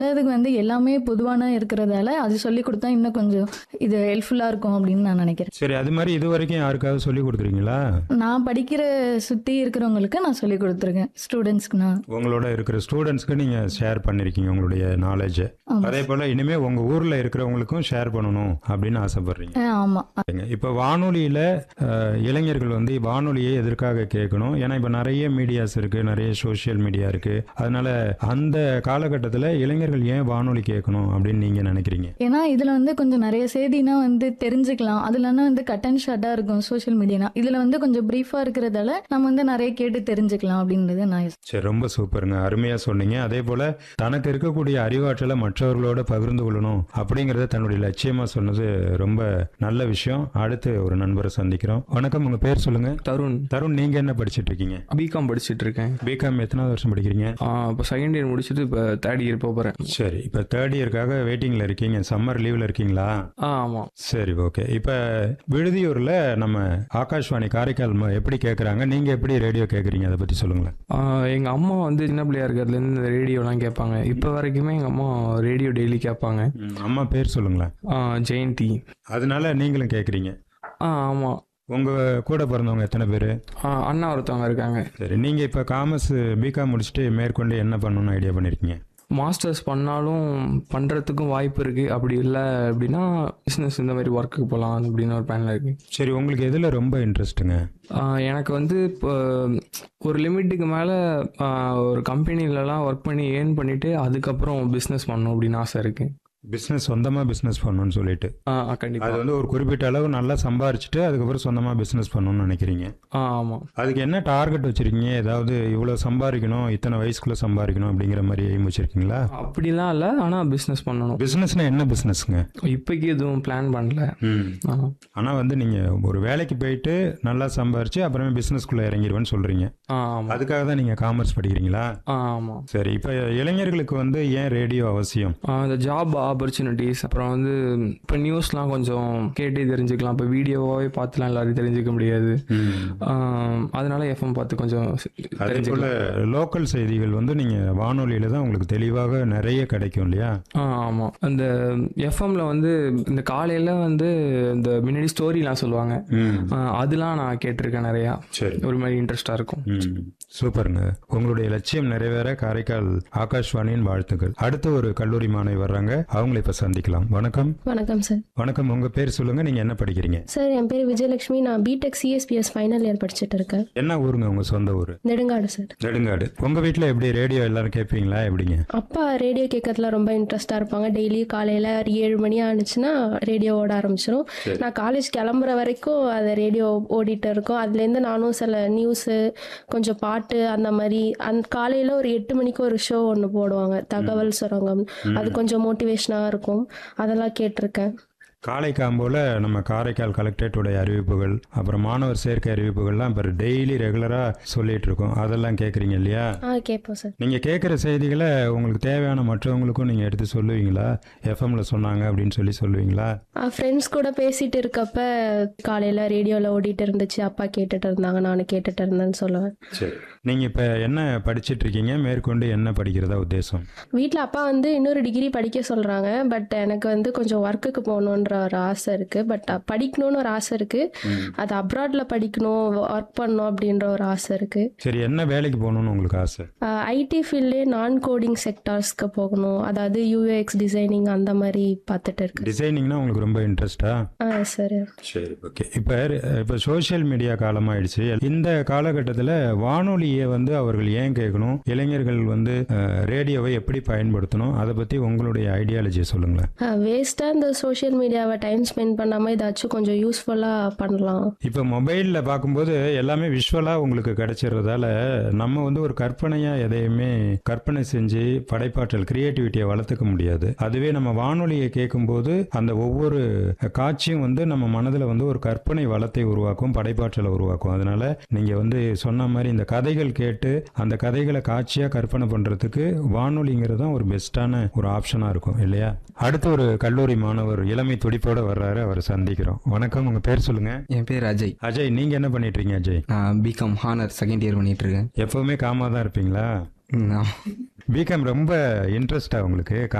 அதுக்கு வந்து எல்லாமே பொதுவான இருக்கிறதால அது சொல்லி கொடுத்தா இன்னும் கொஞ்சம் இது ஹெல்ப்ஃபுல்லாக இருக்கும் அப்படின்னு நான் நினைக்கிறேன் சரி அது மாதிரி இது வரைக்கும் யாருக்காவது சொல்லி கொடுக்குறீங்களா நான் படிக்கிற சுற்றி இருக்கிறவங்களுக்கு நான் சொல்லி கொடுத்துருக்கேன் ஸ்டூடெண்ட்ஸ்க்கு நான் உங்களோட இருக்கிற ஸ்டூடெண்ட்ஸ்க்கு நீங்கள் ஷேர் பண்ணியிருக்கீங்க உங்களுடைய நாலேஜை ஆமா. அதே போல் இனிமேல் உங்கள் ஊரில் இருக்கிறவங்களுக்கும் ஷேர் பண்ணணும் அப்படின்னு ஆசைப்படுறீங்க ஆ, ஆமா இப்போ வானொலியில் இளைஞர்கள் வந்து வானொலியை எதற்காக கேட்கணும் ஏன்னா இப்போ நிறைய மீடியாஸ் இருக்குது நிறைய சோஷியல் மீடியா இருக்குது அதனால அந்த காலகட்டத்தில் இளைஞர்கள் ஏன் வானொலி கேட்கணும் அப்படின்னு நீங்கள் நினைக்கிறீங்க ஏன்னா இதில் வந்து கொஞ்சம் நிறைய செய்தினா வந்து தெரிஞ்சுக்கலாம் அதுலன்னா வந்து கட் அண்ட் ஷார்ட்டாக இருக்கும் சோஷியல் மீடியானா இதில் வந்து கொஞ்சம் ப்ரீஃபாக இருக்கிறதால நம்ம வந்து நிறைய கேட்டு தெரிஞ்சுக்கலாம் அப்படின்றது நான் சரி ரொம்ப சூப்பருங்க அருமையாக சொன்னீங்க அதே போல் தனக்கு இருக்கக்கூடிய அறிவாற்றலை மற்றவர்களோட பகிர்ந்து கொள்ளணும் அப்படிங்கிறத தன்னுடைய லட்சியமாக சொன்னது ரொம்ப நல்ல விஷயம் அடுத்து ஒரு நண்பரை சந்திக்கிறோம் வணக்கம் உங்கள் பேர் சொல்லுங்கள் தருண் தருண் நீங்கள் என்ன படிச்சிட்டு இருக்கீங்க பிகாம் படிச்சுட்டு இருக்கேன் பிகாம் எத்தனாவது வருஷம் படிக்கிறீங்க இப்போ செகண்ட் இயர் முடிச்சுட்டு இப்போ தேர்ட் இயர் போக போகிறேன் சரி இப்போ தேர்ட் இயர்க்காக வெயிட்டிங்கில் இருக்கீங்க சம்மர் லீவில் இருக்கீங்களா ஆ ஆமாம் சரி ஓகே இப்போ விடுதியூரில் நம்ம ஆகாஷ்வாணி காரைக்கால் ம- எப்படி கேட்குறாங்க நீங்கள் எப்படி ரேடியோ கேட்குறீங்க அதை பற்றி சொல்லுங்களேன் எங்கள் அம்மா வந்து சின்ன பிள்ளையா இருக்கிறதுலேருந்து இந்த ரேடியோலாம் கேட்பாங்க இப்போ வரைக்குமே எங்கள் அம்மா ரேடியோ டெய்லி கேட்பாங்க ம், அம்மா பேர் சொல்லுங்களேன் ஆ, ஜெயந்தி அதனால நீங்களும் கேட்குறீங்க ஆ ஆமாம் உங்கள் கூட பிறந்தவங்க எத்தனை பேர் அண்ணா ஒருத்தவங்க இருக்காங்க சரி நீங்கள் இப்போ காமர்ஸ் பிகாம் முடிச்சுட்டு மேற்கொண்டு என்ன பண்ணணும்னு ஐடியா பண்ணியிருக்கீங்க மாஸ்டர்ஸ் பண்ணாலும் பண்ணுறதுக்கும் வாய்ப்பு இருக்குது அப்படி இல்லை அப்படின்னா பிஸ்னஸ் இந்த மாதிரி ஒர்க்குக்கு போகலாம் அப்படின்னு ஒரு பிளானில் இருக்குது சரி உங்களுக்கு எதில் ரொம்ப இன்ட்ரெஸ்ட்டுங்க எனக்கு வந்து இப்போ ஒரு லிமிட்டுக்கு மேலே ஒரு கம்பெனிலலாம் ஒர்க் பண்ணி ஏர்ன் பண்ணிவிட்டு அதுக்கப்புறம் பிஸ்னஸ் பண்ணணும் அப்படின்னு ஆசை இருக்குது பிஸ்னஸ் சொந்தமாக பிஸ்னஸ் பண்ணணும்னு சொல்லிட்டு ஆ அது கண்டிப்பாக வந்து ஒரு குறிப்பிட்ட அளவு நல்லா சம்பாரிச்சிட்டு அதுக்கப்புறம் சொந்தமாக பிஸ்னஸ் பண்ணணும்னு நினைக்கிறீங்க ஆ ஆமாம் அதுக்கு என்ன டார்கெட் வச்சிருக்கீங்க ஏதாவது இவ்வளோ சம்பாதிக்கணும் இத்தனை வயசுக்குள்ளே சம்பாதிக்கணும் அப்படிங்கிற மாதிரி எய்ம் வச்சிருக்கீங்களா அப்படிலாம் இல்லை ஆனால் பிஸ்னஸ் பண்ணணும் பிஸ்னஸ்னா என்ன பிஸ்னஸ்ங்க இப்போக்கி எதுவும் பிளான் பண்ணல ஆ ஆனால் வந்து நீங்கள் ஒரு வேலைக்கு போயிட்டு நல்லா சம்பாரிச்சு அப்புறமே பிஸ்னஸ்க்குள்ளே இறங்கிடுவேன்னு சொல்கிறீங்க ஆ ஆமாம் அதுக்காக தான் நீங்கள் காமர்ஸ் படிக்கிறீங்களா ஆ ஆமாம் சரி இப்போ இளைஞர்களுக்கு வந்து ஏன் ரேடியோ அவசியம் இந்த ஜாப் ஆப்பர்ச்சுனிட்டிஸ் அப்புறம் வந்து இப்போ நியூஸ்லாம் கொஞ்சம் கேட்டே தெரிஞ்சுக்கலாம் இப்போ வீடியோவாகவே பார்த்துலாம் எல்லாரும் தெரிஞ்சுக்க முடியாது ஆ, அதனால எஃப்எம் பார்த்து கொஞ்சம் அதே போல் தெரிஞ்சுக்கலாம் லோக்கல் செய்திகள் வந்து நீங்கள் வானொலியில் தான் உங்களுக்கு தெளிவாக நிறைய கிடைக்கும் இல்லையா ஆ ஆமாம் அந்த எஃப்எம்ல வந்து இந்த காலையில் வந்து இந்த முன்னாடி ஸ்டோரிலாம் சொல்லுவாங்க ஆ, அதெல்லாம் நான் கேட்டிருக்கேன் நிறையா சரி ஒரு மாதிரி இன்ட்ரெஸ்டாக இருக்கும் ம் சூப்பருங்க உங்களுடைய லட்சியம் நிறைவேற காரைக்கால் ஆகாஷ்வாணியின் வாழ்த்துக்கள் அடுத்து ஒரு கல்லூரி மாணவி வர்றாங்க அவங்களை இப்ப சந்திக்கலாம் வணக்கம் வணக்கம் சார் வணக்கம் உங்க பேர் சொல்லுங்க நீங்க என்ன படிக்கிறீங்க சார் என் பேர் விஜயலட்சுமி நான் பிடெக் சிஎஸ்பிஎஸ் ஃபைனல் இயர் படிச்சுட்டு இருக்கேன் என்ன ஊருங்க உங்க சொந்த ஊர் நெடுங்காடு சார் நெடுங்காடு உங்க வீட்ல எப்படி ரேடியோ எல்லாரும் கேட்பீங்களா எப்படிங்க அப்பா ரேடியோ கேட்கறதுல ரொம்ப இன்ட்ரெஸ்டாக இருப்பாங்க டெய்லி காலையில் ஒரு ஏழு மணி ஆனிச்சுன்னா ரேடியோ ஓட ஆரம்பிச்சிடும் நான் காலேஜ் கிளம்புற வரைக்கும் அது ரேடியோ ஓடிட்டு இருக்கும் அதுலேருந்து நானும் சில நியூஸு கொஞ்சம் பாட்டு அந்த மாதிரி அந்த காலையில் ஒரு எட்டு மணிக்கு ஒரு ஷோ ஒன்று போடுவாங்க தகவல் சுரங்கம் அது கொஞ்சம் மோட்டிவேஷனாக இருக்கும் அதெல்லாம் கேட்டிருக்கேன் காலை காம்போல நம்ம காரைக்கால் கலெக்டரேட்டுடைய அறிவிப்புகள் அப்புறம் மாணவர் சேர்க்கை அறிவிப்புகள்லாம் இப்போ டெய்லி ரெகுலரா சொல்லிட்டு இருக்கோம் அதெல்லாம் கேட்குறீங்க இல்லையா ஆ கேட்போம் சார் நீங்க கேட்குற செய்திகளை உங்களுக்கு தேவையான மற்றவங்களுக்கும் நீங்க எடுத்து சொல்லுவீங்களா எஃப்எம்ல சொன்னாங்க அப்படின்னு சொல்லி சொல்லுவீங்களா ஃப்ரெண்ட்ஸ் கூட பேசிட்டு இருக்கப்ப காலையில் ரேடியோவில் ஓடிட்டு இருந்துச்சு அப்பா கேட்டுட்டு இருந்தாங்க நானும் கேட்டுட்டு இருந்தேன்னு சொல்லுவேன் சரி நீங்க இப்ப என்ன படிச்சிட்டு இருக்கீங்க மேற்கொண்டு என்ன படிக்கிறதா உத்தேசம் வீட்டில் அப்பா வந்து இன்னொரு டிகிரி படிக்க சொல்கிறாங்க பட் எனக்கு வந்து கொஞ்சம் ஒர்க்குக்கு போகணுன்ற ஒரு ஆசை இருக்குது பட் படிக்கணும்னு ஒரு ஆசை இருக்குது அது அப்ராடில் படிக்கணும் ஒர்க் பண்ணணும் அப்படின்ற ஒரு ஆசை இருக்குது சரி என்ன வேலைக்கு போகணும்னு உங்களுக்கு ஆசை ஐடி ஃபீல்ட்லேயே நான் கோடிங் செக்டார்ஸ்க்கு போகணும் அதாவது யூஏஎக்ஸ் டிசைனிங் அந்த மாதிரி பார்த்துட்டு இருக்கு டிசைனிங்னா உங்களுக்கு ரொம்ப இன்ட்ரெஸ்டா ஆ சரி சரி ஓகே இப்போ இப்போ சோஷியல் மீடியா காலமாயிடுச்சு இந்த காலகட்டத்தில் வானொலியை வந்து அவர்கள் ஏன் கேட்கணும் இளைஞர்கள் வந்து அஹ், ரேடியோவை எப்படி பயன்படுத்தணும் அதை பற்றி உங்களுடைய ஐடியாலஜியை சொல்லுங்களேன் வேஸ்ட்டாக இந்த சோஷியல் மீடியாவை டைம் ஸ்பெண்ட் பண்ணாமல் ஏதாச்சும் கொஞ்சம் யூஸ்ஃபுல்லாக பண்ணலாம் இப்போ மொபைலில் பார்க்கும்போது எல்லாமே விஷுவலாக உங்களுக்கு கிடைச்சிடுறதால நம்ம வந்து ஒரு கற்பனையாக எதையுமே கற்பனை செஞ்சு படைப்பாற்றல் கிரியேட்டிவிட்டியை வளர்த்துக்க முடியாது அதுவே நம்ம வானொலியை கேட்கும்போது அந்த ஒவ்வொரு காட்சியும் வந்து நம்ம மனதில் வந்து ஒரு கற்பனை வளத்தை உருவாக்கும் படைப்பாற்றலை உருவாக்கும் அதனால நீங்கள் வந்து சொன்ன மாதிரி இந்த கதைகள் கேட்டு அந்த கதைகளை காட்சியாக கற்பனை பண்ணுறதுக்கு வானொலிங்கிறது தான் ஒரு பெஸ்ட்டான ஒரு ஆப்ஷனாக இருக்கும் இல்லையா அடுத்து ஒரு கல்லூரி மாணவர் இளமை துடிப்போட வர்றாரு அவரை சந்திக்கிறோம் வணக்கம் உங்கள் பேர் சொல்லுங்கள் என் பேர் அஜய் அஜய் நீங்க என்ன பண்ணிட்டு இருக்கீங்க அஜய் நான் பிகாம் ஹானர் செகண்ட் இயர் பண்ணிட்டு இருக்கேன் எப்பவுமே காமா தான் இருப்பீங்களா ம், ஆமா. பிகாம் ரொம்ப இன்ட்ரெஸ்டா உங்களுக்கு